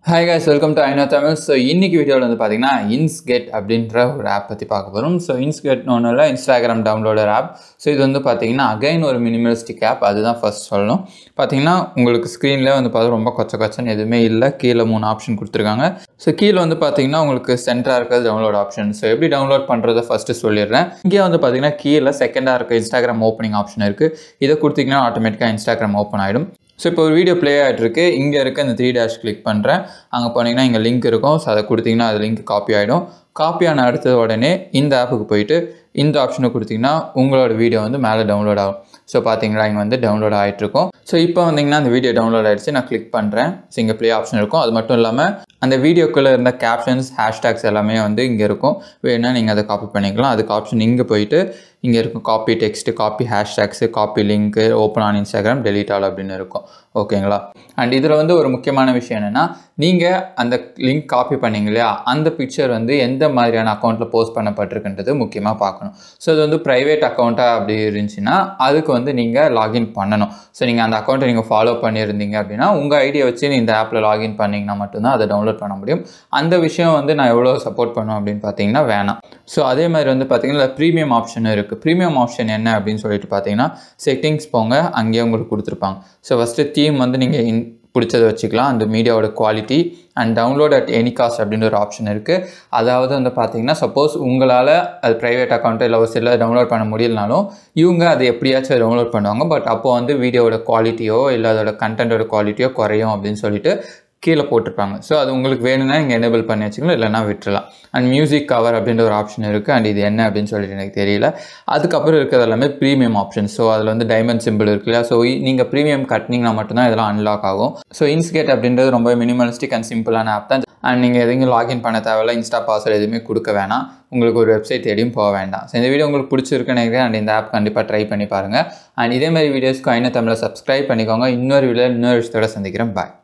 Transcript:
hi guys welcome to I know Tamil so இன்னைக்கு வீடியோவில் வந்து பார்த்தீங்கன்னா இன்ஸ்கெட் அப்படின்ற ஒரு ஆப் பற்றி பார்க்க போகிறோம் ஸோ இன்ஸ்கெட்னு ஒன்றும் இல்லை இன்ஸ்டாகிராம் டவுன்லோடர் ஆப் ஸோ இது வந்து பார்த்தீங்கன்னா அகைன் ஒரு மினிமலிஸ்டிக் ஆப் அதுதான் ஃபர்ஸ்ட் சொல்லணும் பார்த்தீங்கன்னா உங்களுக்கு ஸ்க்ரீனில் வந்து பார்த்தா ரொம்ப கொச்ச கொச்சன்னு எதுவுமே இல்லை கீழே மூணு ஆப்ஷன் கொடுத்துருக்காங்க ஸோ கீழே வந்து பார்த்தீங்கன்னா உங்களுக்கு சென்டராக இருக்கிறது டவுன்லோட் ஆப்ஷன் ஸோ எப்படி டவுன்லோட் பண்ணுறதை ஃபஸ்ட்டு சொல்லிடுறேன் இங்கே வந்து பார்த்தீங்கன்னா கீழே செகண்டாக இருக்க இன்ஸ்டாகிராம் ஓப்பனிங் ஆப்ஷன் இருக்குது இதை கொடுத்தீங்கன்னா ஆட்டோமேட்டிக்காக இன்ஸ்டாகிராம் ஓப்பன் ஆகிடும் ஸோ இப்போ ஒரு வீடியோ ப்ளே ஆகிட்டு இருக்கு இங்கே இருக்க இந்த த்ரீ டேஷ் கிளிக் பண்ணுறேன் அங்கே போனீங்கன்னா இங்கே லிங்க் இருக்கும் ஸோ அதை கொடுத்தீங்கன்னா அது லிங்க் காப்பி ஆகிடும் காப்பி ஆன அடுத்த உடனே இந்த ஆப்புக்கு போயிட்டு இந்த ஆப்ஷனை கொடுத்தீங்கன்னா உங்களோட வீடியோ வந்து மேலே டவுன்லோட் ஆகும் ஸோ பார்த்தீங்களா இங்கே வந்து டவுன்லோட் ஆகிட்டு இருக்கும் ஸோ இப்போ வந்தீங்கன்னா அந்த வீடியோ டவுன்லோட் ஆகிடுச்சு நான் கிளிக் பண்ணுறேன் ஸோ இங்கே ப்ளே ஆப்ஷன் இருக்கும் அது மட்டும் இல்லாமல் அந்த வீடியோக்குள்ளே இருந்த கேப்ஷன்ஸ் ஹேஷ்டேக்ஸ் எல்லாமே வந்து இங்கே இருக்கும் வேணுன்னா நீங்கள் அதை காப்பி பண்ணிக்கலாம் அதுக்கு ஆப்ஷன் இங்கே போயிட்டு இங்கே இருக்கும் copy text copy hashtags copy link open on Instagram delete all அப்படின்னு இருக்கும் ஓகேங்களா அண்ட் இதில் வந்து ஒரு முக்கியமான விஷயம் என்னென்னா நீங்கள் அந்த லிங்க் காப்பி பண்ணீங்க இல்லையா அந்த பிக்சர் வந்து எந்த மாதிரியான அக்கௌண்ட்டில் போஸ்ட் பண்ணப்பட்டிருக்குன்றது முக்கியமாக பார்க்கணும் ஸோ இது வந்து ப்ரைவேட் அக்கௌண்ட்டாக அப்படி இருந்துச்சுன்னா அதுக்கு வந்து நீங்கள் லாகின் பண்ணணும் ஸோ நீங்கள் அந்த அக்கௌண்ட்டை நீங்கள் ஃபாலோ பண்ணியிருந்தீங்க அப்படின்னா உங்கள் ஐடியை வச்சு நீ இந்த ஆப்பில் லாகின் பண்ணிங்கன்னா மட்டும்தான் அதை டவுன்லோட் பண்ண முடியும் அந்த விஷயம் வந்து நான் எவ்வளோ சப்போர்ட் பண்ணும் அப்படின்னு பார்த்தீங்கன்னா வேணாம் ஸோ அதே மாதிரி வந்து பார்த்தீங்கன்னா ப்ரீமியம் ஆப்ஷன் இருக்குது ப்ரீமியம் ஆப்ஷன் என்ன அப்படின்னு சொல்லிட்டு பார்த்தீங்கன்னா செட்டிங்ஸ் போங்க அங்கேயே உங்களுக்கு கொடுத்துருப்பாங்க ஸோ ஃபஸ்ட்டு தீம் வந்து நீங்கள் இன் பிடிச்சதை வச்சுக்கலாம் அந்த மீடியாவோட quality and download at any cost அப்படின்ற ஒரு ஆப்ஷன் இருக்குது அதாவது வந்து பார்த்தீங்கன்னா சப்போஸ் உங்களால் அது ப்ரைவேட் அக்கௌண்ட்டோ இல்லை ஒரு சில டவுன்லோட் பண்ண முடியலனாலும் இவங்க அதை எப்படியாச்சும் டவுன்லோட் பண்ணுவாங்க பட் அப்போ வந்து வீடியோவோட குவாலிட்டியோ இல்லை அதோட கண்டென்ட்டோட குவாலிட்டியோ குறையும் அப்படின்னு சொல்லிட்டு கீழே போட்டிருப்பாங்க ஸோ அது உங்களுக்கு வேணும்னா நீங்கள் எனேபிள் பண்ணி வச்சுக்கலாம் இல்லைனா விட்டுறலாம் அண்ட் மியூசிக் கவர் அப்படின்ற ஒரு ஆப்ஷன் இருக்குது அண்ட் இது என்ன அப்படின்னு சொல்லிட்டு எனக்கு தெரியல அதுக்கப்புறம் இருக்கிறது எல்லாமே ப்ரீமியம் ஆப்ஷன் ஸோ அதில் வந்து டைமண்ட் சிம்பிள் இருக்கு இல்லையா ஸோ நீங்கள் ப்ரீமியம் கட்டினீங்கன்னா மட்டும்தான் இதெல்லாம் அன்லாக் ஆகும் ஸோ இன்ஸ்கேட் அப்படின்றது ரொம்ப மினிமலிஸ்டிக் அண்ட் சிம்பிளான ஆப் தான் அண்ட் நீங்கள் எதையும் லாகின் பண்ண தேவையில்ல இன்ஸ்டா பாஸ்வேர்டு எதுவுமே கொடுக்க வேணாம் உங்களுக்கு ஒரு வெப்சைட் தேடியும் போக வேண்டாம் ஸோ இந்த வீடியோ உங்களுக்கு பிடிச்சிருக்குன்னு நினைக்கிறேன் அண்ட் இந்த ஆப் கண்டிப்பாக ட்ரை பண்ணி பாருங்கள் அண்ட் இதே மாதிரி வீடியோஸ்க்கு ஐநா தமிழை சப்ஸ்கிரைப் பண்ணிக்கோங்க இன்னொரு வீடியோ இன்னொரு விஷயத்தோட சந்திக்கிறேன் பாய்